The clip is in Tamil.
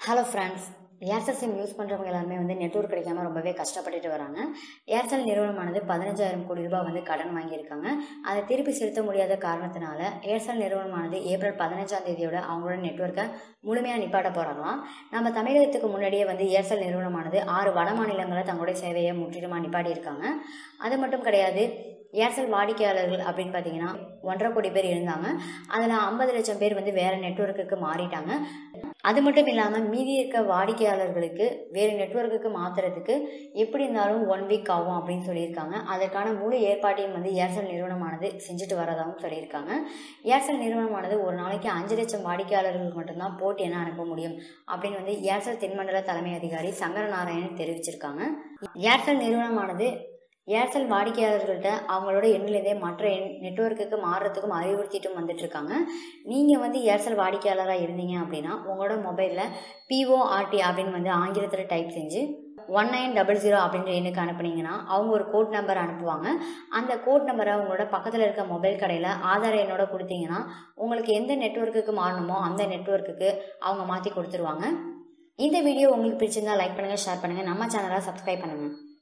hello friends Aircel SIM use பண்ணுறவங்க எல்லாருமே வந்து நெட்ஒர்க் கிடைக்காம ரொம்பவே கஷ்டப்பட்டுட்டு வராங்க ஏர்செல் நிறுவனமானது பதினஞ்சாயிரம் கோடி ரூபாய் வந்து கடன் வாங்கியிருக்காங்க அதை திருப்பி செலுத்த முடியாத காரணத்தினால ஏர்செல் நிறுவனமானது ஏப்ரல் பதினஞ்சாம் தேதியோட அவங்களோட நெட்ஒர்க்கை முழுமையாக நிப்பாட்ட போகிறாங்களாம் நம்ம தமிழகத்துக்கு முன்னாடியே வந்து ஏர்செல் நிறுவனமானது ஆறு வட மாநிலங்களில் தங்களுடைய சேவையை முற்றிலுமாக நிப்பாட்டியிருக்காங்க அது மட்டும் கிடையாது ஏர்செல் வாடிக்கையாளர்கள் அப்படின்னு பார்த்தீங்கன்னா ஒன்றரை கோடி பேர் இருந்தாங்க அதில் ஐம்பது லட்சம் பேர் வந்து வேறு நெட்ஒர்க்குக்கு மாறிட்டாங்க அது மட்டும் இல்லாமல் மீதி இருக்க வாடிக்கையாளர்களுக்கு வேறு நெட்ஒர்க்குக்கு மாற்றுறதுக்கு எப்படி இருந்தாலும் ஒன் வீக் ஆகும் அப்படின்னு சொல்லியிருக்காங்க அதற்கான முழு ஏற்பாட்டையும் வந்து ஏர்செல் நிறுவனமானது செஞ்சுட்டு வரதாகவும் சொல்லியிருக்காங்க ஏர்செல் நிறுவனமானது ஒரு நாளைக்கு அஞ்சு லட்சம் வாடிக்கையாளர்களுக்கு மட்டும்தான் போட்டு என்ன அனுப்ப முடியும் அப்படின்னு வந்து ஏர்செல் தென்மண்டல தலைமை அதிகாரி சங்கரநாராயணன் தெரிவிச்சிருக்காங்க ஏர்செல் நிறுவனமானது ஏர்செல் வாடிக்கையாளர்கள்ட்ட அவங்களோட எண்ணிலேருந்தே மற்ற எண் நெட்ஒர்க்குக்கு மாறுறதுக்கும் அறிவுறுத்திட்டும் வந்துட்டு இருக்காங்க நீங்கள் வந்து ஏர்செல் வாடிக்கையாளராக இருந்தீங்க அப்படின்னா உங்களோட மொபைலில் பிஓஆர்டி அப்படின்னு வந்து ஆங்கிலத்தில் டைப் செஞ்சு ஒன் நைன் டபுள் ஜீரோ அப்படின்ற எண்ணுக்கு அனுப்புனீங்கன்னா அவங்க ஒரு கோட் நம்பர் அனுப்புவாங்க அந்த கோட் நம்பரை உங்களோட பக்கத்தில் இருக்க மொபைல் கடையில் ஆதார் எண்ணோட கொடுத்தீங்கன்னா உங்களுக்கு எந்த நெட்ஒர்க்குக்கு மாறணுமோ அந்த நெட்ஒர்க்குக்கு அவங்க மாற்றி கொடுத்துருவாங்க இந்த வீடியோ உங்களுக்கு பிடிச்சிருந்தா லைக் பண்ணுங்கள் ஷேர் பண்ணுங்கள் நம்ம சேனலை சப்ஸ்கிரைப் பண்ணுங்கள்